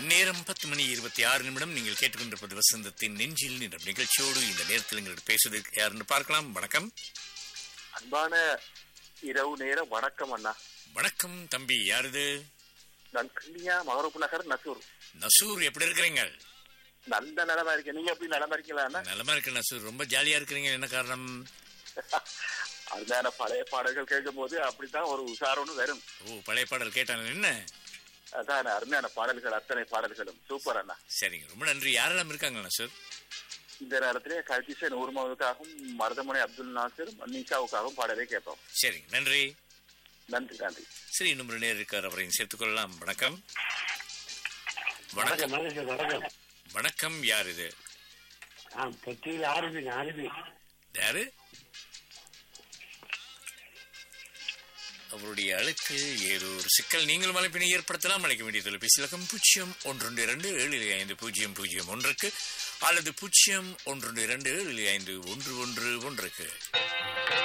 நேரம் பத்து மணி இருபத்தி ஆறு நிமிடம் நீங்கள் கேட்டுக்கொண்டிருப்பது வசந்தத்தின் நெஞ்சில் என்ற நிகழ்ச்சியோடு இந்த நேரத்தில் எங்களுக்கு பேசுவதற்கு யாருன்னு பார்க்கலாம் வணக்கம் அன்பான இரவு நேர வணக்கம் அண்ணா வணக்கம் தம்பி யாருது நான் கிண்ணியா மகரப்பு நகர் நசூர் நசூர் எப்படி இருக்கிறீங்க நல்ல நிலமா இருக்கேன் நீங்க எப்படி நிலமா இருக்கீங்களா அண்ணா நலமா இருக்கு நசூர் ரொம்ப ஜாலியா இருக்கிறீங்க என்ன காரணம் அருமையான பழைய பாடல்கள் கேட்கும் போது அப்படித்தான் ஒரு உஷாரோன்னு வரும் ஓ பழைய பாடல் கேட்டாங்க என்ன அதான் அருமையான பாடல்கள் அத்தனை பாடல்களும் சூப்பர் அண்ணா சரிங்க ரொம்ப நன்றி யாரெல்லாம் இருக்காங்க நசூர் இந்த நேரத்திலே கல்கிசன் ஊர்மாவுக்காகவும் மருதமனை அப்துல் நாசிர் நிஷாவுக்காகவும் பாடலை கேட்போம் சரிங்க நன்றி நன்றி நன்றி சரி இன்னும் ஒரு நேர் இருக்கார் அவரையும் சேர்த்துக் கொள்ளலாம் வணக்கம் வணக்கம் வணக்கம் வணக்கம் வணக்கம் வணக்கம் யார் இது ஆ பொத்தியில் ஆரம்பி ஆரம்பி யாரு அவருடைய அழைப்பில் ஏதோ ஒரு சிக்கல் நீங்களும் அழைப்பினை ஏற்படுத்தலாம் அழைக்க வேண்டிய தொலைபேசி இலக்கம் பூஜ்ஜியம் ஒன்று இரண்டு ஏழு ஐந்து பூஜ்ஜியம் பூஜ்ஜியம் ஒன்றுக்கு அல்லது பூஜ்ஜியம் ஒன்று இரண்டு ஏழு ஐந்து ஒன்று ஒன்று ஒன்றுக்கு